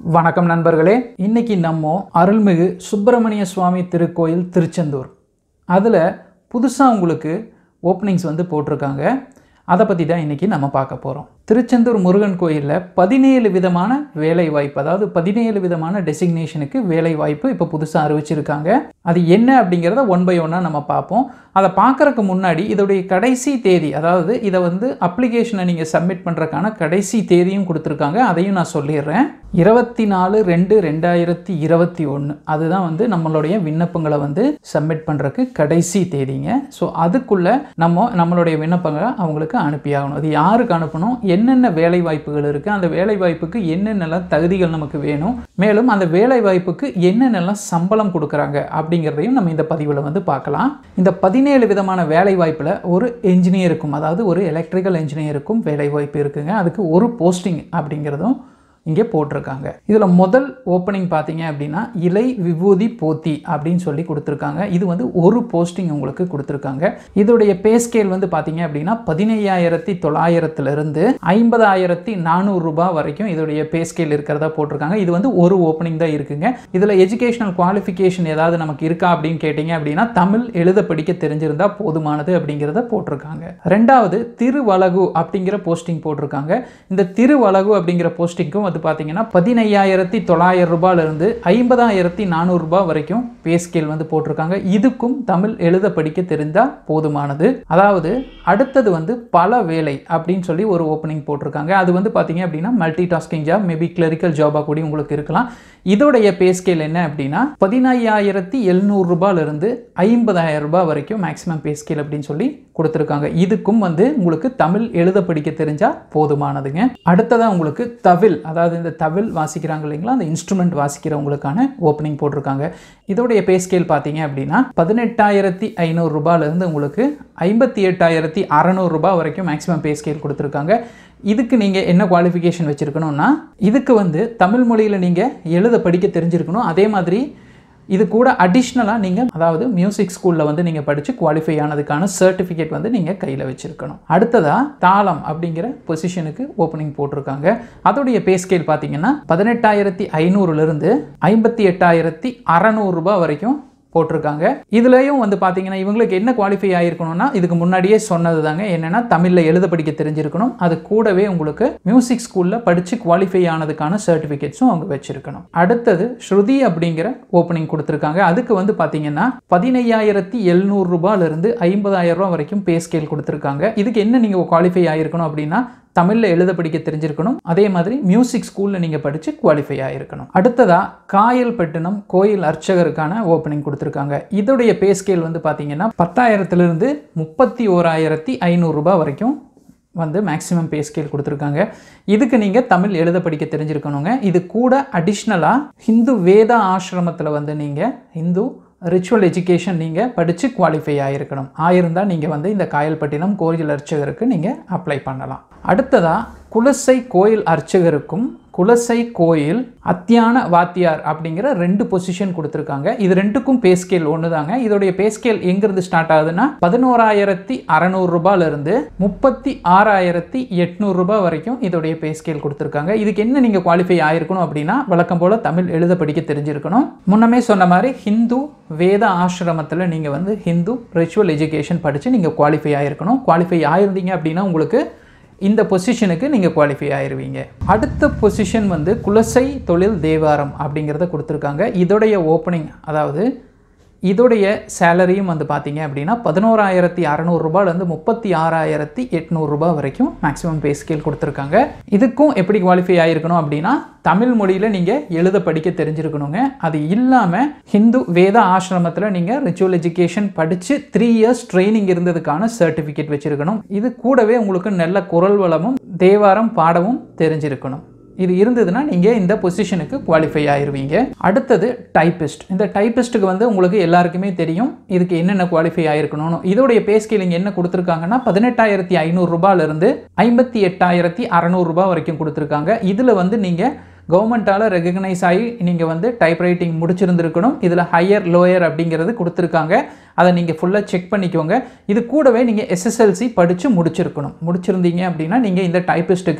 வணக்கம் நண்பர்களே இன்னைக்கு நம்ம அருள்மிகு சுப்பிரமணிய சுவாமி திருக்கோயில் திருச்செந்தூர் அதில் புதுசாக உங்களுக்கு ஓப்பனிங்ஸ் வந்து போட்டிருக்காங்க அதை பற்றி தான் இன்றைக்கி நம்ம பார்க்க போகிறோம் திருச்செந்தூர் முருகன் கோயிலில் பதினேழு விதமான வேலை வாய்ப்பு அதாவது பதினேழு விதமான டெசிக்னேஷனுக்கு வேலை வாய்ப்பு இப்போ புதுசாக அறிவிச்சிருக்காங்க அது என்ன அப்படிங்கிறத ஒன் பை ஒன்னாக நம்ம பார்ப்போம் அதை பார்க்குறக்கு முன்னாடி இதோடைய கடைசி தேதி அதாவது இதை வந்து அப்ளிகேஷனை நீங்கள் சப்மிட் பண்ணுறதுக்கான கடைசி தேதியும் கொடுத்துருக்காங்க அதையும் நான் சொல்லிடுறேன் இருபத்தி நாலு ரெண்டு ரெண்டாயிரத்தி இருபத்தி ஒன்று அதுதான் வந்து நம்மளுடைய விண்ணப்பங்களை வந்து சப்மிட் பண்ணுறதுக்கு கடைசி தேதிங்க ஸோ அதுக்குள்ளே நம்ம நம்மளுடைய விண்ணப்பங்களை அவங்களுக்கு அனுப்பியாகணும் அது யாருக்கு அனுப்பணும் என்னென்ன வேலை வாய்ப்புகள் இருக்குது அந்த வேலை வாய்ப்புக்கு என்னென்னலாம் தகுதிகள் நமக்கு வேணும் மேலும் அந்த வேலை வாய்ப்புக்கு என்னென்னலாம் சம்பளம் கொடுக்குறாங்க அப்படிங்கிறதையும் நம்ம இந்த பதிவில் வந்து பார்க்கலாம் இந்த பதினேழு விதமான வேலை வாய்ப்பில் ஒரு என்ஜினியருக்கும் அதாவது ஒரு எலக்ட்ரிக்கல் என்ஜினியருக்கும் வேலை வாய்ப்பு இருக்குங்க அதுக்கு ஒரு போஸ்டிங் அப்படிங்கிறதும் இங்கே போட்டிருக்காங்க இதில் முதல் ஓப்பனிங் பார்த்தீங்க அப்படின்னா இலை விபூதி போத்தி அப்படின்னு சொல்லி கொடுத்துருக்காங்க இது வந்து ஒரு போஸ்டிங் உங்களுக்கு கொடுத்துருக்காங்க இதோடைய பே ஸ்கேல் வந்து பார்த்தீங்க அப்படின்னா பதினையாயிரத்தி தொள்ளாயிரத்துலேருந்து ஐம்பதாயிரத்தி நானூறு ரூபாய் வரைக்கும் இதோடைய பே ஸ்கேல் இருக்கிறதா போட்டிருக்காங்க இது வந்து ஒரு ஓப்பனிங் தான் இருக்குங்க இதில் எஜுகேஷனல் குவாலிஃபிகேஷன் ஏதாவது நமக்கு இருக்கா அப்படின்னு கேட்டிங்க அப்படின்னா தமிழ் எழுத படிக்க தெரிஞ்சிருந்தா போதுமானது அப்படிங்கிறத போட்டிருக்காங்க ரெண்டாவது திருவலகு அப்படிங்கிற போஸ்டிங் போட்டிருக்காங்க இந்த திருவலகு அப்படிங்கிற போஸ்டிங்க்கும் வந்து பார்த்தீங்கன்னா பதினையாயிரத்தி தொள்ளாயிரம் ரூபாயிலிருந்து ஐம்பதாயிரத்தி நானூறு ரூபாய் வரைக்கும் பே ஸ்கேல் வந்து போட்டிருக்காங்க இதுக்கும் தமிழ் எழுத படிக்க தெரிந்தால் போதுமானது அதாவது அடுத்தது வந்து பல வேலை அப்படின்னு சொல்லி ஒரு ஓப்பனிங் போட்டிருக்காங்க அது வந்து பார்த்தீங்க அப்படின்னா multi tasking job maybe clerical ஜாபாக கூட உங்களுக்கு இருக்கலாம் இதோடைய பே ஸ்கேல் என்ன அப்படின்னா பதினையாயிரத்தி எழுநூறு ரூபாயிலிருந்து ஐம்பதாயிரம் ரூபாய் வரைக்கும் மேக்ஸிமம் பே ஸ்கேல் அப்படின்னு சொல்லி கொடுத்துருக்காங்க இதுக்கும் வந்து உங்களுக்கு தமிழ் எழுத படிக்க தெரிஞ்சால் போதுமானதுங்க அடுத்ததாக உங்களுக்கு தவில் அதாவது இந்த தவில் வாசிக்கிறாங்க இல்லைங்களா அந்த இன்ஸ்ட்ருமெண்ட் வாசிக்கிறவங்களுக்கான ஓப்பனிங் போட்டிருக்காங்க இதோடைய பே ஸ்கேல் பார்த்தீங்க அப்படின்னா பதினெட்டாயிரத்தி ஐநூறு ரூபாயிலிருந்து உங்களுக்கு ஐம்பத்தி எட்டாயிரத்தி அறநூறு ரூபாய் வரைக்கும் மேக்ஸிமம் பே ஸ்கேல் கொடுத்துருக்காங்க இதுக்கு நீங்கள் என்ன குவாலிஃபிகேஷன் வச்சுருக்கணும்னா இதுக்கு வந்து தமிழ் மொழியில் நீங்கள் எழுத படிக்க தெரிஞ்சிருக்கணும் அதே மாதிரி இது கூட அடிஷ்னலாக நீங்கள் அதாவது மியூசிக் ஸ்கூலில் வந்து நீங்கள் படித்து குவாலிஃபை ஆனதுக்கான சர்டிஃபிகேட் வந்து நீங்கள் கையில் வச்சுருக்கணும் அடுத்ததாக தாளம் அப்படிங்கிற பொசிஷனுக்கு ஓப்பனிங் போட்டிருக்காங்க அதோடைய பே ஸ்கேல் பார்த்தீங்கன்னா பதினெட்டாயிரத்தி ஐநூறுலேருந்து ஐம்பத்தி எட்டாயிரத்தி அறநூறுரூபா வரைக்கும் போட்டிருக்காங்க இதுலேயும் வந்து பார்த்தீங்கன்னா இவங்களுக்கு என்ன குவாலிஃபை ஆகிருக்கணும்னா இதுக்கு முன்னாடியே சொன்னது தாங்க என்னென்னா தமிழில் எழுத படிக்க தெரிஞ்சிருக்கணும் அது கூடவே உங்களுக்கு மியூசிக் ஸ்கூலில் படித்து குவாலிஃபை ஆனதுக்கான சர்டிஃபிகேட்ஸும் அவங்க வச்சுருக்கணும் அடுத்தது ஸ்ருதி அப்படிங்கிற ஓப்பனிங் கொடுத்துருக்காங்க அதுக்கு வந்து பார்த்தீங்கன்னா பதினையாயிரத்தி எழுநூறு ரூபாயிலிருந்து ஐம்பதாயிரம் ரூபா வரைக்கும் பே ஸ்கேல் கொடுத்துருக்காங்க இதுக்கு என்ன நீங்கள் குவாலிஃபை ஆகிருக்கணும் அப்படின்னா தமிழில் எழுத படிக்க தெரிஞ்சிருக்கணும் அதே மாதிரி மியூசிக் ஸ்கூலில் நீங்கள் படித்து குவாலிஃபை ஆகிருக்கணும் அடுத்ததாக காயல்பட்டினம் கோயில் அர்ச்சகருக்கான ஓப்பனிங் கொடுத்துருக்காங்க இதோடைய பே ஸ்கேல் வந்து பார்த்தீங்கன்னா பத்தாயிரத்துலேருந்து முப்பத்தி ஓராயிரத்தி ஐநூறுரூபா வரைக்கும் வந்து மேக்ஸிமம் பே ஸ்கேல் கொடுத்துருக்காங்க இதுக்கு நீங்கள் தமிழ் எழுத படிக்க தெரிஞ்சிருக்கணுங்க இது கூட அடிஷ்னலாக ஹிந்து வேதா ஆசிரமத்தில் வந்து நீங்கள் ஹிந்து ரிச்சுவல் எஜுகேஷன் நீங்கள் படித்து குவாலிஃபை ஆகிருக்கணும் ஆயிருந்தால் நீங்கள் வந்து இந்த காயல்பட்டினம் கோயில் அர்ச்சகருக்கு நீங்கள் அப்ளை பண்ணலாம் அடுத்ததாக குலசை கோயில் அர்ச்சகருக்கும் குலசை கோயில் அத்தியான வாத்தியார் அப்படிங்கிற ரெண்டு பொசிஷன் கொடுத்துருக்காங்க இது ரெண்டுக்கும் பே ஸ்கேல் ஒன்று தாங்க இதோடைய பே ஸ்கேல் எங்கிருந்து ஸ்டார்ட் ஆகுதுன்னா பதினோராயிரத்தி அறநூறு ரூபாயிலிருந்து முப்பத்தி ஆறாயிரத்தி எட்நூறு ரூபாய் வரைக்கும் இதோடைய பே ஸ்கேல் கொடுத்துருக்காங்க இதுக்கு என்ன நீங்கள் குவாலிஃபை ஆயிருக்கணும் அப்படின்னா வழக்கம் போல் தமிழ் எழுத படிக்க தெரிஞ்சிருக்கணும் முன்னமே சொன்ன மாதிரி ஹிந்து வேத ஆசிரமத்தில் நீங்கள் வந்து ஹிந்து ரிச்சுவல் எஜுகேஷன் படித்து நீங்கள் குவாலிஃபை ஆயிருக்கணும் குவாலிஃபை ஆயிருந்தீங்க அப்படின்னா உங்களுக்கு இந்த பொசிஷனுக்கு நீங்கள் குவாலிஃபை ஆயிருவீங்க அடுத்த பொசிஷன் வந்து குலசை தொழில் தேவாரம் அப்படிங்கிறத கொடுத்துருக்காங்க இதோடைய ஓப்பனிங் அதாவது இதோடைய சேலரியும் வந்து பார்த்தீங்க அப்படின்னா பதினோராயிரத்தி அறநூறுரூபாலேருந்து முப்பத்தி ஆறாயிரத்தி எட்நூறுரூபா வரைக்கும் மேக்ஸிமம் பே ஸ்கேல் கொடுத்துருக்காங்க இதுக்கும் எப்படி குவாலிஃபை ஆகிருக்கணும் அப்படின்னா தமிழ் மொழியில் நீங்கள் எழுத படிக்க தெரிஞ்சிருக்கணுங்க அது இல்லாமல் ஹிந்து வேத ஆசிரமத்தில் நீங்கள் ரிச்சுவல் எஜுகேஷன் படித்து த்ரீ இயர்ஸ் ட்ரைனிங் இருந்ததுக்கான சர்டிஃபிகேட் வச்சுருக்கணும் இது கூடவே உங்களுக்கு நல்ல குரல் வளமும் தேவாரம் பாடவும் தெரிஞ்சிருக்கணும் இது இருந்ததுன்னா நீங்கள் இந்த பொசிஷனுக்கு குவாலிஃபை ஆயிருவீங்க அடுத்தது டைப்பிஸ்ட் இந்த டைப்பிஸ்ட்டுக்கு வந்து உங்களுக்கு எல்லாருக்குமே தெரியும் இதுக்கு என்னென்ன குவாலிஃபை ஆயிருக்கணும்னு இதோடைய பே ஸ்கேலிங் என்ன கொடுத்துருக்காங்கன்னா பதினெட்டாயிரத்தி ஐநூறுரூபாலேருந்து ஐம்பத்தி எட்டாயிரத்தி அறநூறுபா வரைக்கும் கொடுத்துருக்காங்க இதில் வந்து நீங்கள் கவர்மெண்ட்டால் ரெகக்னைஸ் ஆகி நீங்கள் வந்து டைப் ரைட்டிங் முடிச்சிருந்துருக்கணும் இதில் ஹையர் லோயர் அப்படிங்கிறது கொடுத்துருக்காங்க அதை நீங்கள் ஃபுல்லாக செக் பண்ணிக்கோங்க இது கூடவே நீங்கள் எஸ்எஸ்எல்சி படித்து முடிச்சிருக்கணும் முடிச்சிருந்தீங்க அப்படின்னா நீங்கள் இந்த டைப்பிஸ்ட்டுக்கு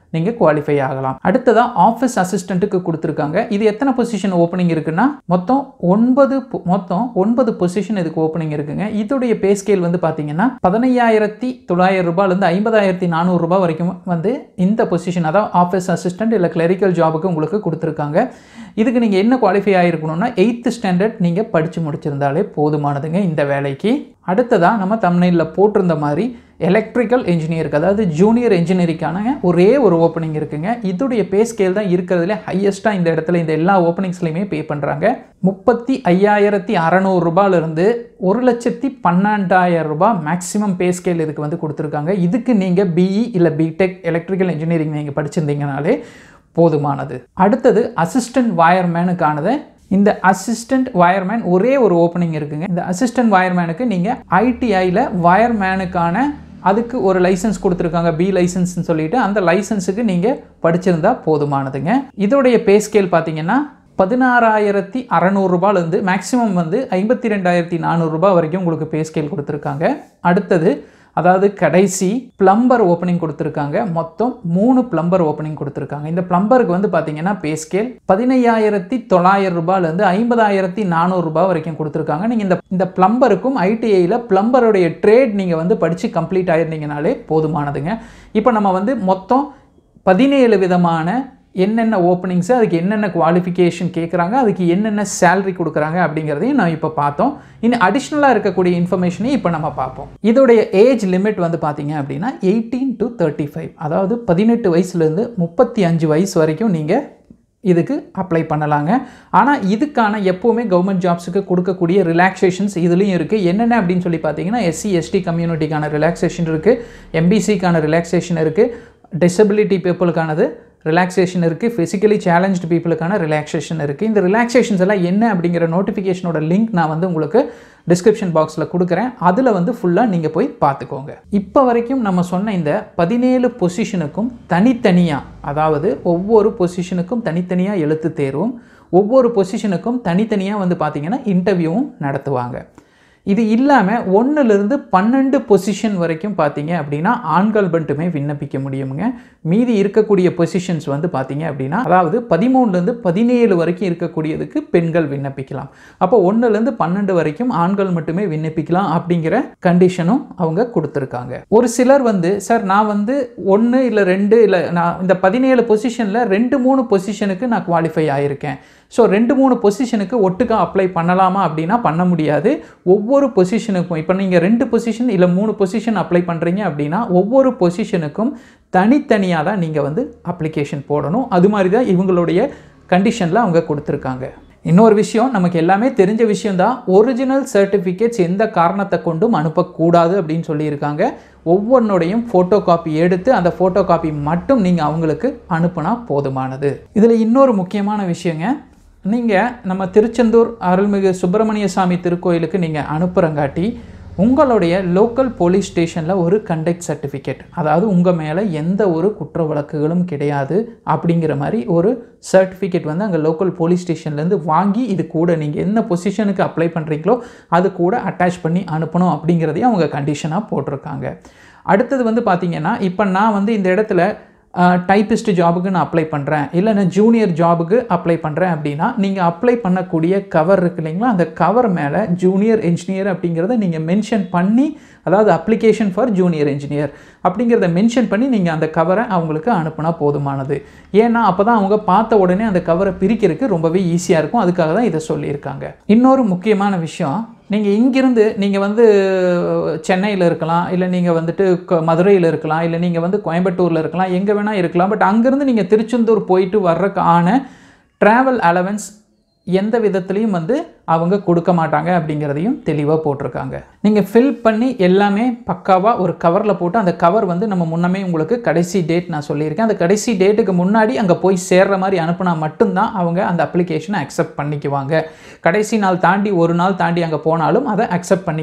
நீங்கள் குவாலிஃபை ஆகலாம் அடுத்ததாக ஆஃபீஸ் அசிஸ்டண்ட்டுக்கு கொடுத்துருக்காங்க இது எத்தனை பொசிஷன் ஓப்பனிங் இருக்குன்னா மொத்தம் ஒன்பது பொ- மொத்தம் ஒன்பது பொசிஷன் இதுக்கு ஓப்பனிங் இருக்குங்க இதோடைய பே ஸ்கேல் வந்து பார்த்தீங்கன்னா பதினையாயிரத்தி தொள்ளாயிரம் ரூபாயிலேருந்து ஐம்பதாயிரத்தி நானூறு ரூபாய் வரைக்கும் வந்து இந்த பொசிஷன் அதாவது ஆஃபீஸ் அசிஸ்டன்ட் இல்லை கிளரிக்கல் ஜாபுக்கு உங்களுக்கு கொடுத்துருக்காங்க இதுக்கு நீங்கள் என்ன குவாலிஃபை ஆகிருக்கணும்னா எயித்து ஸ்டாண்டர்ட் நீங்கள் படித்து முடிச்சிருந்தாலே போதுமானதுங்க இந்த வேலைக்கு அடுத்ததாக நம்ம தமிழ்நில போட்டிருந்த மாதிரி எலக்ட்ரிக்கல் இன்ஜினியருக்கு அதாவது ஜூனியர் இன்ஜினியரிங்கான ஒரே ஒரு ஓப்பனிங் இருக்குங்க இதோடைய பே ஸ்கேல் தான் இருக்கிறதுல ஹையஸ்ட்டாக இந்த இடத்துல இந்த எல்லா ஓப்பனிங்ஸ்லையுமே பே பண்ணுறாங்க முப்பத்தி ஐயாயிரத்தி அறநூறு ரூபாயிலிருந்து ஒரு லட்சத்தி பன்னெண்டாயிரம் ரூபாய் மேக்ஸிமம் பே ஸ்கேல் இதுக்கு வந்து கொடுத்துருக்காங்க இதுக்கு நீங்கள் பிஇ இல்லை பிடெக் எலக்ட்ரிக்கல் இன்ஜினியரிங் நீங்கள் படிச்சிருந்தீங்கனாலே போதுமானது அடுத்தது அசிஸ்டன்ட் வயர்மேனுக்கானது இந்த அசிஸ்டன்ட் வயர்மேன் ஒரே ஒரு ஓப்பனிங் இருக்குங்க இந்த அசிஸ்டன்ட் வயர்மேனுக்கு நீங்கள் ஐடிஐயில் வயர்மேனுக்கான அதுக்கு ஒரு லைசன்ஸ் கொடுத்துருக்காங்க பி லைசன்ஸ்னு சொல்லிட்டு அந்த லைசன்ஸுக்கு நீங்கள் படிச்சிருந்தா போதுமானதுங்க இதோடைய பே ஸ்கேல் பார்த்தீங்கன்னா பதினாறாயிரத்தி அறநூறுபாலேருந்து மேக்ஸிமம் வந்து ஐம்பத்தி ரெண்டாயிரத்தி நானூறுரூபா வரைக்கும் உங்களுக்கு பே ஸ்கேல் கொடுத்துருக்காங்க அடுத்தது அதாவது கடைசி பிளம்பர் ஓப்பனிங் கொடுத்துருக்காங்க மொத்தம் மூணு பிளம்பர் ஓப்பனிங் கொடுத்துருக்காங்க இந்த பிளம்பருக்கு வந்து பார்த்தீங்கன்னா பே ஸ்கேல் பதினையாயிரத்தி தொள்ளாயிரம் ரூபாயிலேருந்து ஐம்பதாயிரத்தி நானூறுரூபா வரைக்கும் கொடுத்துருக்காங்க நீங்கள் இந்த இந்த பிளம்பருக்கும் ஐடிஐயில் பிளம்பருடைய ட்ரேட் நீங்கள் வந்து படித்து கம்ப்ளீட் ஆயிருந்தீங்கனாலே போதுமானதுங்க இப்போ நம்ம வந்து மொத்தம் பதினேழு விதமான என்னென்ன ஓப்பனிங்ஸு அதுக்கு என்னென்ன குவாலிஃபிகேஷன் கேட்குறாங்க அதுக்கு என்னென்ன சேலரி கொடுக்குறாங்க அப்படிங்கிறதையும் நான் இப்போ பார்த்தோம் இன்னும் அடிஷ்னலாக இருக்கக்கூடிய இன்ஃபர்மேஷனையும் இப்போ நம்ம பார்ப்போம் இதோடைய ஏஜ் லிமிட் வந்து பார்த்தீங்க அப்படின்னா எயிட்டீன் டு தேர்ட்டி ஃபைவ் அதாவது பதினெட்டு வயசுலேருந்து முப்பத்தி அஞ்சு வயசு வரைக்கும் நீங்கள் இதுக்கு அப்ளை பண்ணலாங்க ஆனால் இதுக்கான எப்போவுமே கவர்மெண்ட் ஜாப்ஸுக்கு கொடுக்கக்கூடிய ரிலாக்ஸேஷன்ஸ் இதுலேயும் இருக்குது என்னென்ன அப்படின்னு சொல்லி பார்த்தீங்கன்னா எஸ்சி எஸ்டி கம்யூனிட்டிக்கான ரிலாக்ஸேஷன் இருக்குது எம்பிசிக்கான ரிலாக்ஸேஷன் இருக்குது டிசபிலிட்டி பீப்புளுக்கானது ரிலாக்ஸேஷன் இருக்குது ஃபிசிக்கலி சேலഞ്ച്டு பீப்புளுக்கான ரிலாக்ஸேஷன் இருக்குது இந்த ரிலாக்ஸேஷன்ஸ் எல்லாம் என்ன அப்படிங்கிற நோட்டிஃபிகேஷனோட லிங்க் நான் வந்து உங்களுக்கு டிஸ்கிரிப்ஷன் பாக்ஸில் கொடுக்குறேன் அதில் வந்து ஃபுல்லாக நீங்கள் போய் பார்த்துக்கோங்க இப்போ வரைக்கும் நம்ம சொன்ன இந்த பதினேழு பொசிஷனுக்கும் தனித்தனியாக அதாவது ஒவ்வொரு பொசிஷனுக்கும் தனித்தனியாக எழுத்து தேர்வும் ஒவ்வொரு பொசிஷனுக்கும் தனித்தனியாக வந்து பார்த்திங்கன்னா இன்டர்வியூவும் நடத்துவாங்க இது இல்லாமல் ஒன்றுலேருந்து பன்னெண்டு பொசிஷன் வரைக்கும் பார்த்தீங்க அப்படின்னா ஆண்கள் மட்டுமே விண்ணப்பிக்க முடியுங்க மீதி இருக்கக்கூடிய பொசிஷன்ஸ் வந்து பார்த்தீங்க அப்படின்னா அதாவது பதிமூணுலேருந்து பதினேழு வரைக்கும் இருக்கக்கூடியதுக்கு பெண்கள் விண்ணப்பிக்கலாம் அப்போ ஒன்றுலேருந்து பன்னெண்டு வரைக்கும் ஆண்கள் மட்டுமே விண்ணப்பிக்கலாம் அப்படிங்கிற கண்டிஷனும் அவங்க கொடுத்துருக்காங்க ஒரு சிலர் வந்து சார் நான் வந்து ஒன்று இல்லை ரெண்டு இல்லை நான் இந்த பதினேழு பொசிஷனில் ரெண்டு மூணு பொசிஷனுக்கு நான் குவாலிஃபை ஆயிருக்கேன் ஸோ ரெண்டு மூணு பொசிஷனுக்கு ஒட்டுக்கா அப்ளை பண்ணலாமா அப்படின்னா பண்ண முடியாது ஒவ்வொரு பொசிஷனுக்கும் இப்போ நீங்கள் ரெண்டு பொசிஷன் இல்லை மூணு பொசிஷன் அப்ளை பண்ணுறீங்க அப்படின்னா ஒவ்வொரு பொசிஷனுக்கும் தனித்தனியாக தான் நீங்கள் வந்து அப்ளிகேஷன் போடணும் அது மாதிரி தான் இவங்களுடைய கண்டிஷனில் அவங்க கொடுத்துருக்காங்க இன்னொரு விஷயம் நமக்கு எல்லாமே தெரிஞ்ச விஷயம்தான் ஒரிஜினல் சர்டிஃபிகேட்ஸ் எந்த காரணத்தை கொண்டும் அனுப்பக்கூடாது அப்படின்னு சொல்லியிருக்காங்க ஒவ்வொன்றுடையும் ஃபோட்டோ காப்பி எடுத்து அந்த ஃபோட்டோ காப்பி மட்டும் நீங்கள் அவங்களுக்கு அனுப்புனா போதுமானது இதில் இன்னொரு முக்கியமான விஷயங்க நீங்கள் நம்ம திருச்செந்தூர் அருள்மிகு சுப்பிரமணிய சாமி திருக்கோயிலுக்கு நீங்கள் அனுப்புகிறங்காட்டி உங்களுடைய லோக்கல் போலீஸ் ஸ்டேஷனில் ஒரு கண்டக்ட் சர்டிஃபிகேட் அதாவது உங்கள் மேலே எந்த ஒரு குற்ற வழக்குகளும் கிடையாது அப்படிங்கிற மாதிரி ஒரு சர்டிஃபிகேட் வந்து அங்கே லோக்கல் போலீஸ் ஸ்டேஷன்லேருந்து வாங்கி இது கூட நீங்கள் என்ன பொசிஷனுக்கு அப்ளை பண்ணுறீங்களோ அது கூட அட்டாச் பண்ணி அனுப்பணும் அப்படிங்கிறதையும் அவங்க கண்டிஷனாக போட்டிருக்காங்க அடுத்தது வந்து பார்த்தீங்கன்னா இப்போ நான் வந்து இந்த இடத்துல டைப்பிஸ்ட் ஜாபுக்கு நான் அப்ளை பண்ணுறேன் இல்லை நான் ஜூனியர் ஜாபுக்கு அப்ளை பண்ணுறேன் அப்படின்னா நீங்கள் அப்ளை பண்ணக்கூடிய கவர் இருக்கு இல்லைங்களா அந்த கவர் மேலே ஜூனியர் இன்ஜினியர் அப்படிங்கிறத நீங்கள் மென்ஷன் பண்ணி அதாவது அப்ளிகேஷன் ஃபார் ஜூனியர் இன்ஜினியர் அப்படிங்கிறத மென்ஷன் பண்ணி நீங்கள் அந்த கவரை அவங்களுக்கு அனுப்புனா போதுமானது ஏன்னா அப்போ தான் அவங்க பார்த்த உடனே அந்த கவரை பிரிக்கிறதுக்கு ரொம்பவே ஈஸியாக இருக்கும் அதுக்காக தான் இதை சொல்லியிருக்காங்க இன்னொரு முக்கியமான விஷயம் நீங்கள் இங்கிருந்து நீங்கள் வந்து சென்னையில் இருக்கலாம் இல்லை நீங்கள் வந்துட்டு க- மதுரையில் இருக்கலாம் இல்லை நீங்கள் வந்து கோயம்புத்தூரில் இருக்கலாம் எங்கே வேணால் இருக்கலாம் பட் அங்கேருந்து நீங்கள் திருச்செந்தூர் போயிட்டு வர்றதுக்கான ட்ராவல் அலவன்ஸ் எந்த விதத்துலையும் வந்து அவங்க கொடுக்க மாட்டாங்க அப்படிங்கிறதையும் தெளிவாக போட்டிருக்காங்க நீங்கள் ஃபில் பண்ணி எல்லாமே பக்காவாக ஒரு கவரில் போட்டு அந்த கவர் வந்து நம்ம முன்னமே உங்களுக்கு கடைசி டேட் நான் சொல்லியிருக்கேன் அந்த கடைசி டேட்டுக்கு முன்னாடி அங்கே போய் சேர்ற மாதிரி அனுப்புனா மட்டும்தான் அவங்க அந்த அப்ளிகேஷனை அக்செப்ட் பண்ணிக்குவாங்க கடைசி நாள் தாண்டி ஒரு நாள் தாண்டி அங்கே போனாலும் அதை அக்செப்ட் பண்ணிக்க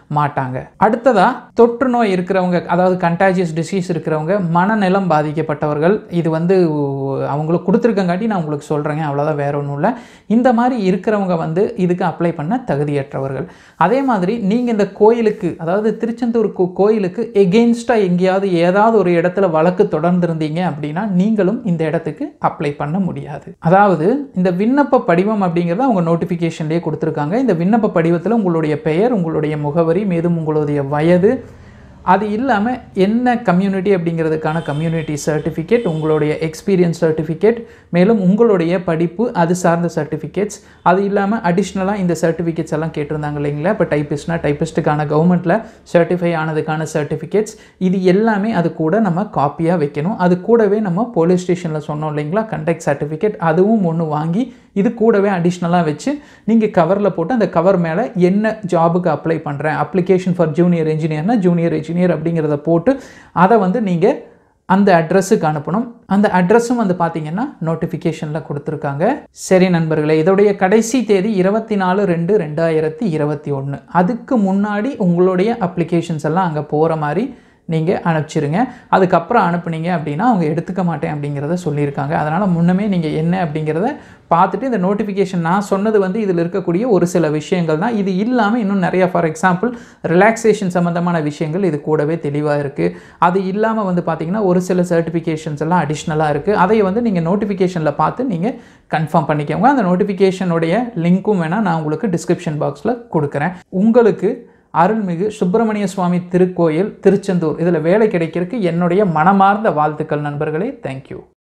மாட்டாங்க அடுத்ததா தொற்று நோய் இருக்கிறவங்க அதாவது கண்டாஜியஸ் டிசீஸ் இருக்கிறவங்க மனநலம் பாதிக்கப்பட்டவர்கள் இது வந்து அவங்களுக்கு கொடுத்துருக்கங்காட்டி நான் உங்களுக்கு சொல்கிறேங்க அவ்வளோதான் வேற ஒன்றும் இல்லை இந்த மாதிரி இருக்கிறவங்க வந்து இதுக்கு அப்ளை பண்ண தகுதியற்றவர்கள் அதே மாதிரி நீங்கள் இந்த கோயிலுக்கு அதாவது திருச்செந்தூர் கோ- கோயிலுக்கு எகெயின்ஸ்டாக எங்கேயாவது ஏதாவது ஒரு இடத்துல வழக்கு தொடர்ந்துருந்தீங்க அப்படின்னா நீங்களும் இந்த இடத்துக்கு அப்ளை பண்ண முடியாது அதாவது இந்த விண்ணப்ப படிவம் அப்படிங்கிறத அவங்க நோட்டிஃபிகேஷன்லேயே கொடுத்துருக்காங்க இந்த விண்ணப்ப படிவத்தில் உங்களுடைய பெயர் உங்களுடைய முகவரி மேலும் உங்களுடைய வயது அது இல்லாமல் என்ன கம்யூனிட்டி அப்படிங்கிறதுக்கான கம்யூனிட்டி சர்டிஃபிகேட் உங்களுடைய எக்ஸ்பீரியன்ஸ் சர்டிஃபிகேட் மேலும் உங்களுடைய படிப்பு அது சார்ந்த சர்டிஃபிகேட்ஸ் அது இல்லாமல் அடிஷ்னலாக இந்த சர்டிஃபிகேட்ஸ் எல்லாம் கேட்டிருந்தாங்க இல்லைங்களா இப்போ டைப்பிஸ்ட்னா டைப்பிஸ்ட்டுக்கான கவர்மெண்ட்டில் சர்டிஃபை ஆனதுக்கான சர்டிஃபிகேட்ஸ் இது எல்லாமே அது கூட நம்ம காப்பியாக வைக்கணும் அது கூடவே நம்ம போலீஸ் ஸ்டேஷனில் சொன்னோம் இல்லைங்களா கண்டக்ட் சர்டிஃபிகேட் அதுவும் ஒன்று வாங்கி இது கூடவே அடிஷ்னலாக வச்சு நீங்கள் கவரில் போட்டு அந்த கவர் மேலே என்ன ஜாபுக்கு அப்ளை பண்ணுறேன் அப்ளிகேஷன் ஃபார் ஜூனியர் இன்ஜினியர்னா ஜூனியர் இன்ஜினியர் அப்படிங்கிறத போட்டு அதை வந்து நீங்கள் அந்த அட்ரஸுக்கு அனுப்பணும் அந்த அட்ரஸும் வந்து பார்த்தீங்கன்னா நோட்டிஃபிகேஷனில் கொடுத்துருக்காங்க சரி நண்பர்களே இதோடைய கடைசி தேதி இருபத்தி நாலு ரெண்டு ரெண்டாயிரத்தி இருபத்தி ஒன்று அதுக்கு முன்னாடி உங்களுடைய அப்ளிகேஷன்ஸ் எல்லாம் அங்கே போகிற மாதிரி நீங்கள் அனுப்பிச்சிருங்க அதுக்கப்புறம் அனுப்புனீங்க அப்படின்னா அவங்க எடுத்துக்க மாட்டேன் அப்படிங்கிறத சொல்லியிருக்காங்க அதனால் முன்னமே நீங்கள் என்ன அப்படிங்கிறத பார்த்துட்டு இந்த நோட்டிஃபிகேஷன் நான் சொன்னது வந்து இதில் இருக்கக்கூடிய ஒரு சில விஷயங்கள் தான் இது இல்லாமல் இன்னும் நிறைய ஃபார் எக்ஸாம்பிள் ரிலாக்ஸேஷன் சம்மந்தமான விஷயங்கள் இது கூடவே தெளிவாக இருக்குது அது இல்லாமல் வந்து பார்த்திங்கன்னா ஒரு சில சர்டிஃபிகேஷன்ஸ் எல்லாம் அடிஷ்னலாக இருக்குது அதை வந்து நீங்கள் நோட்டிஃபிகேஷனில் பார்த்து நீங்கள் கன்ஃபார்ம் பண்ணிக்கோங்க அந்த நோட்டிஃபிகேஷனுடைய லிங்க்கும் வேணால் நான் உங்களுக்கு டிஸ்கிரிப்ஷன் பாக்ஸில் கொடுக்குறேன் உங்களுக்கு அருள்மிகு சுப்பிரமணிய சுவாமி திருக்கோயில் திருச்செந்தூர் இதில் வேலை கிடைக்கிறதுக்கு என்னுடைய மனமார்ந்த வாழ்த்துக்கள் நண்பர்களே தேங்க்யூ